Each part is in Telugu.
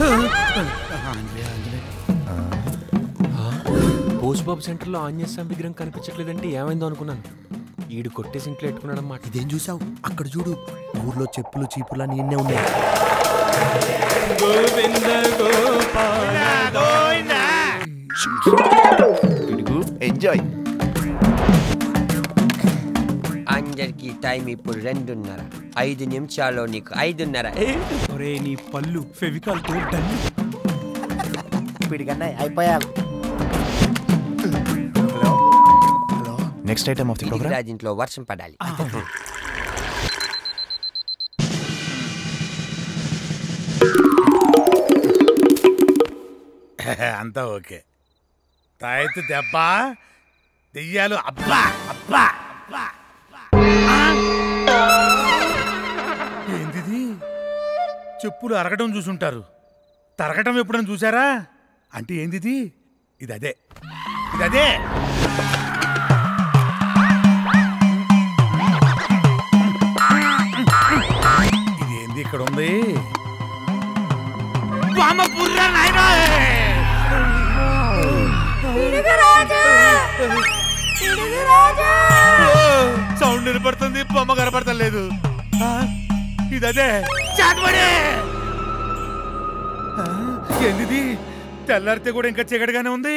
పోస్బాబు సెంటర్లో ఆంజనేయ స్వామి విగ్రహం కనిపించట్లేదంటే ఏమైందో అనుకున్నాను ఈడు కొట్టేసి ఇంట్లో పెట్టుకున్నాడన్నమాట ఇదేం చూసావు అక్కడ చూడు ఊర్లో చెప్పులు చీపులు అని ఎన్నే ఉన్నాయి ఎంజాయ్ అందరికి టైం ఇప్పుడు రెండున్నర ఐదు నిమిషాల్లో నీకు ఐదున్నర ఒరే నీ పళ్ళు ఫెవికాల్ తో డల్లు పిడికన్నా అయిపోయావు next item of the programme రాజింట్లో వర్షం పడాలి అంతా ఓకే తాయెత్తు దెబ్బ దెయ్యాలు అబ్బా అబ్బా అబ్బా ఆ! ఏందిది చెప్పులు అరగటం చూసుంటారు తరగటం ఎప్పుడైనా చూసారా అంటే ఏందిది ఇది అదే ఇది అదే ఇది ఏంది ఇక్కడ ఉంది వామ పుర్రా నాయనా సౌండ్ వినపడుతుంది బొమ్మ కనపడతలేదు ఆ, ఇదదే చాటుబడే ఆ, ఏందిది తెల్లారితే కూడా ఇంకా చీకటిగానే ఉంది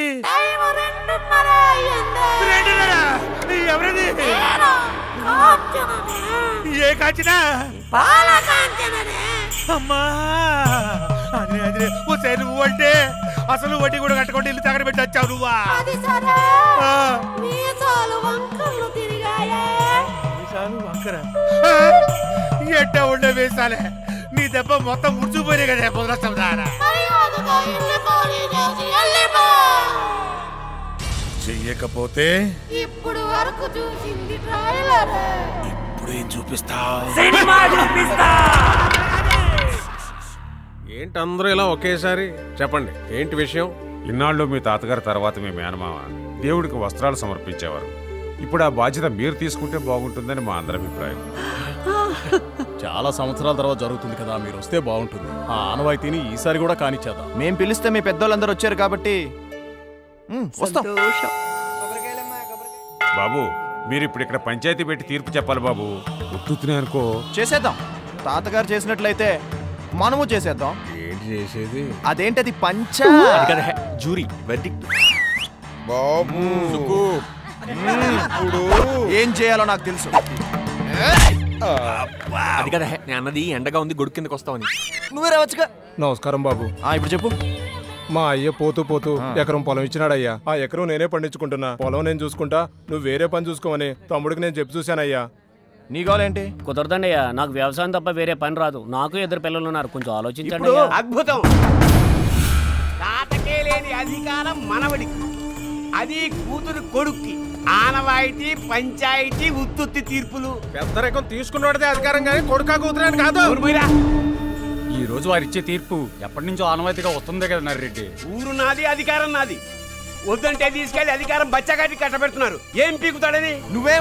రెండున్నర. ఎవరది ఏ కాచినా అమ్మా అదే అదే ఓ నువ్వు అంటే అసలు వడ్డీ కూడా కట్టుకుంటే ఇల్లు తగడ పెట్టి వచ్చావు నువ్వా ఆ. మీసాలు వంకర ఆ, ఎట్ట ఉండే వేసాలే నీ దెబ్బ మొత్తం ముడిచిపోయినాయి కదా పొదలస్తాం దారా చెయ్యకపోతే ఇప్పుడు వరకు చూసింది ట్రైలర్ ఇప్పుడు ఏం చూపిస్తావు ఏంటి అందరూ ఇలా ఒకేసారి చెప్పండి ఏంటి విషయం ఇన్నాళ్ళు మీ తాతగారి తర్వాత మీ మేనమామ దేవుడికి వస్త్రాలు సమర్పించేవారు ఇప్పుడు ఆ బాధ్యత మీరు తీసుకుంటే బాగుంటుందని మా అందరి అభిప్రాయం చాలా సంవత్సరాల తర్వాత జరుగుతుంది కదా మీరు వస్తే బాగుంటుంది ఆ ఆనవాయితీని ఈసారి కూడా కానిచ్చేద్దాం మేం పిలిస్తే మీ పెద్దోళ్ళందరూ వచ్చారు కాబట్టి మ్, వస్తాం బాబు మీరు ఇప్పుడు ఇక్కడ పంచాయతీ పెట్టి తీర్పు చెప్పాలి బాబు ఉత్తునే అనుకో చేసేద్దాం తాతగారు చేసినట్లయితే మనము చేసేద్దాం ఏంటి చేసేది అదేంటది పంచ జూరీ వెర్డిక్ట్ ఏం చేయాలో నాకు తెలుసు అది కదా నేను అన్నది ఎండగా ఉంది గొడుగు కిందకి వస్తావని నువ్వే రావచ్చుగా నమస్కారం బాబు ఆ, ఇప్పుడు చెప్పు మా అయ్య పోతూ పోతూ ఎకరం పొలం ఇచ్చినాడయ్యా ఆ ఎకరం నేనే పండించుకుంటున్నా పొలం నేను చూసుకుంటా నువ్వు వేరే పని చూసుకోమని తమ్ముడికి నేను చెప్పి చూశానయ్యా నీ గోలేంటి కుదరదండి అయ్యా నాకు వ్యవసాయం తప్ప వేరే పని రాదు నాకు ఇద్దరు పిల్లలు ఉన్నారు కొంచెం ఆలోచించండి ఇప్పుడు అయ్యా. అద్భుతం తాతకే లేని అధికారం మనవడికి అది కూతురు కొడుక్కి ఆనవాయితీ పంచాయతీ ఉత్తుత్తి తీర్పులు పెద్దరికం తీసుకున్నోడితే అధికారం కానీ కొడుకా కూతురని కాదు ఊరుమీరా. ఈ రోజు వారు ఇచ్చే తీర్పు ఎప్పటి నుంచో ఆనవాయితీగా వస్తుందే కదా నర్రెడ్డి ఊరు నాది అధికారం నాది వద్దంటే తీసుకెళ్లి అధికారం బచ్చగాటి కట్టబెడుతున్నారు ఏం పీకుతాడని నువ్వేం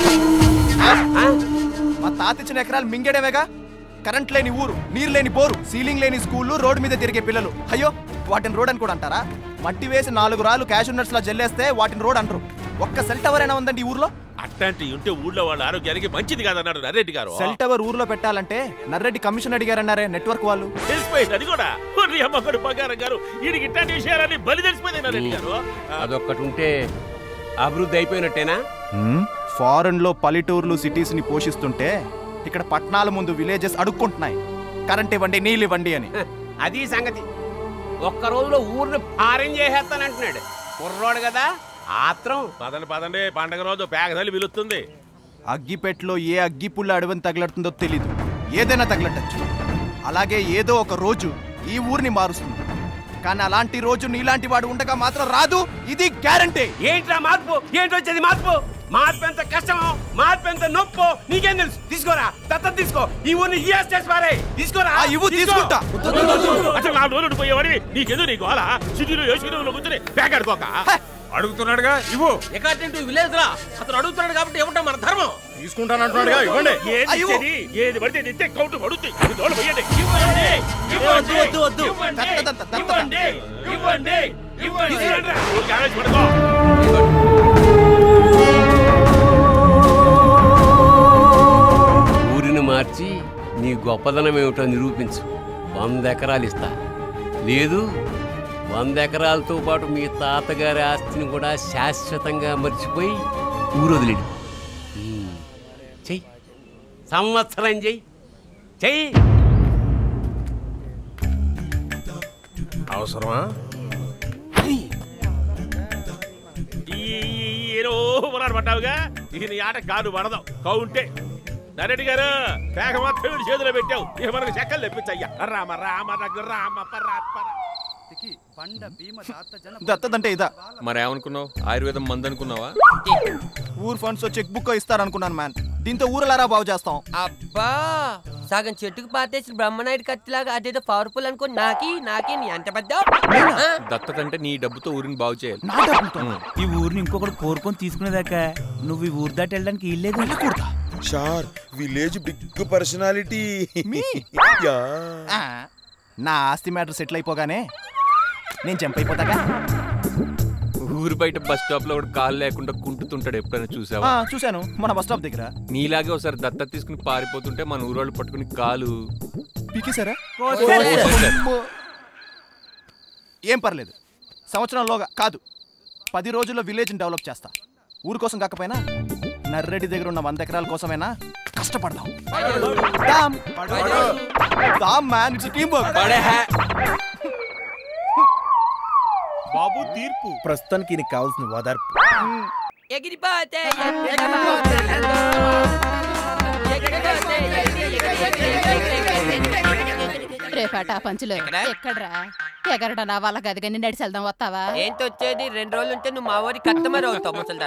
మా తాత ఇచ్చిన ఎకరాలు మింగేడమేగా కరెంట్ లేని ఊరు నీరు లేని బోరు సీలింగ్ లేని స్కూళ్ళు రోడ్డు మీద తిరిగే పిల్లలు అయ్యో వాటిని రోడ్ అని కూడా అంటారా మట్టి వేసి నాలుగు రాళ్ళు క్యాష్ ఉన్నట్స్ లా జల్లేస్తే వాటిని రోడ్ అంటారు ఒక్క సెల్ టవర్ అయినా ఉందండి ఈ ఊర్లో అట్లాంటి ఉంటే ఊళ్ళో వాళ్ళ ఆరోగ్యానికి మంచిది కాదన్నాడు నరేడ్డి గారు సెల్ టవర్ ఊర్లో పెట్టాలంటే నర్రెడ్డి కమిషన్ అడిగారన్నారే నెట్వర్క్ వాళ్ళు తెలిసిపోయింది అది కూడా ఒర్రి అమ్మకడు బంగారం గారు వీడికి ఇట్లాంటి విషయాలన్నీ బలి తెలిసిపోయింది నరేడ్డి గారు అదొక్కటి ఉంటే అభివృద్ధి అయిపోయినట్టేనా ఫారెన్ లో పల్లెటూర్లు సిటీస్ ని పోషిస్తుంటే ఇక్కడ పట్టణాల ముందు విలేజెస్ అడుక్కుంటున్నాయి కరెంట్ ఇవ్వండి నీళ్ళు ఇవ్వండి అని అది సంగతి ఒక్క రోజులో ఊరిని పారం చేసేస్తానంటున్నాడు కుర్రోడు కదా ఆత్రం పదండి పదండి పండగ రోజు పేగదలి పిలుస్తుంది అగ్గిపెట్టలో ఏ అగ్గిపుల్ల అడవిని తగలడుతుందో తెలీదు ఏదైనా తగలటచ్చు అలాగే ఏదో ఒక రోజు ఈ ఊరిని మారుస్తుంది కానీ అలాంటి రోజు నీలాంటి వాడు ఉండగా మాత్రం రాదు ఇది గ్యారంటీ ఏంట్రా మార్పు ఏంటి వచ్చేది మార్పు మార్పు ఎంత కష్టమో మార్పు ఎంత నొప్పో నీకేం తెలుసు తీసుకోరా దత్తం తీసుకో ఈ ఊరిని ఈ చేసి పారే తీసుకోరా ఆ ఇవ్వు తీసుకో. తీసుకుంటా అసలు నాలుగు రోజులు పోయేవాడివి నీకెందుకు నీకు అలా సిటీలో ఏ సిటీలో కూర్చొని పేకాడుకోక అడుగుతున్నాడుగా ఇవ్వు అకార్డింగ్ టు విలేజ్ రా అతను అడుగుతున్నాడు కాబట్టి ఇవ్వటం మన ధర్మం తీసుకుంటానంటున్నాడుగా ఇవ్వండి ఏది అయ్యో. ఇచ్చేది? ఏది పడితే నిత్య కౌంటు పడుతుంది ఇది దోలు పోయండి. ఇవ్వండి. ఇవ్వండి. వద్దు, వద్దు. ఇవ్వండి ఇవ్వండి ఇవ్వండి ఊరికే ఆవేశపడకు. ఊరిని మార్చి నీ గొప్పదనం ఏమిటో నిరూపించు వంద ఎకరాలు ఇస్తా లేదు వంద ఎకరాలతో పాటు మీ తాతగారి ఆస్తిని కూడా శాశ్వతంగా మర్చిపోయి ఊరు వదిలేడు ఉమ్. చెయ్యి సంవత్సరం చెయ్యి చెయ్యి అవసరమా ఏదో మొదలు పడ్డావుగా ఇక నీ ఆట కాదు పడదాం కౌంటే నరెడ్డి గారు పేక మొత్తం వీడి చేతిలో పెట్టావు ఇక మనకు చెక్కలు తెప్పించయ్యా రామ రామ రఘు రామ పరాత్పర దత్తదంటే ఇదా మరేమనుకున్నావు ఆయుర్వేదం మందు అనుకున్నావా ఊర్ ఫండ్స్ చెక్ బుక్ ఇస్తారనుకున్నాను మ్యాన్ దీంతో ఊరలారా బాగు చేస్తాం అబ్బా సగం చెట్టుకు పాతేసిన బ్రహ్మనాయుడు కత్తిలాగా అదేదో పవర్ఫుల్ అనుకో నాకి నాకి నీ అంత పెద్ద ఆ? దత్తత అంటే నీ డబ్బుతో ఊరిని బాగు చేయాలి ఉమ్. ఈ ఊరిని ఇంకొకటి కోరుకొని తీసుకునేదాకా నువ్వు ఈ ఊరు దాటి వెళ్ళడానికి ఇల్లేదు షార్ విలేజ్ బిగ్ పర్సనాలిటీ ఆ, నా ఆస్తి మ్యాటర్ సెటిల్ అయిపోగానే నేను జంప్ అయిపోతాగా ఊరు బయట బస్ స్టాప్ లో కూడా కాలు లేకుండా కుంటుతుంటాడు ఎప్పుడైనా చూసావా ఆ, చూశాను మన బస్ స్టాప్ దగ్గర నీలాగే ఒకసారి దత్తత తీసుకుని పారిపోతుంటే మన ఊరోళ్ళు పట్టుకుని కాలు పీకేశారా కోసేశారు. ఏం పర్లేదు సంవత్సరంలోగా కాదు పది రోజుల్లో విలేజ్ని డెవలప్ చేస్తా ఊరు కోసం కాకపోయినా నర్రెడ్డి దగ్గర ఉన్న వంద ఎకరాల కోసమైనా కష్టపడదాం దామ్. దామ్ మ్యాన్ ఇట్స్ టీమ్ వర్క్ బాబు తీర్పు ప్రస్తుతానికి నీకు కావాల్సిన ఓదార్పు ఎగిరిపోతే రేపాట పంచులు ఎక్కడ్రా ఎగరడా నా వాళ్ళ గదిగని నడిచి వెళ్దాం వస్తావా ఏంటి వచ్చేది రెండు రోజులు ఉంటే నువ్వు మా ఊరి కస్టమర్ అవుతావు ముసలి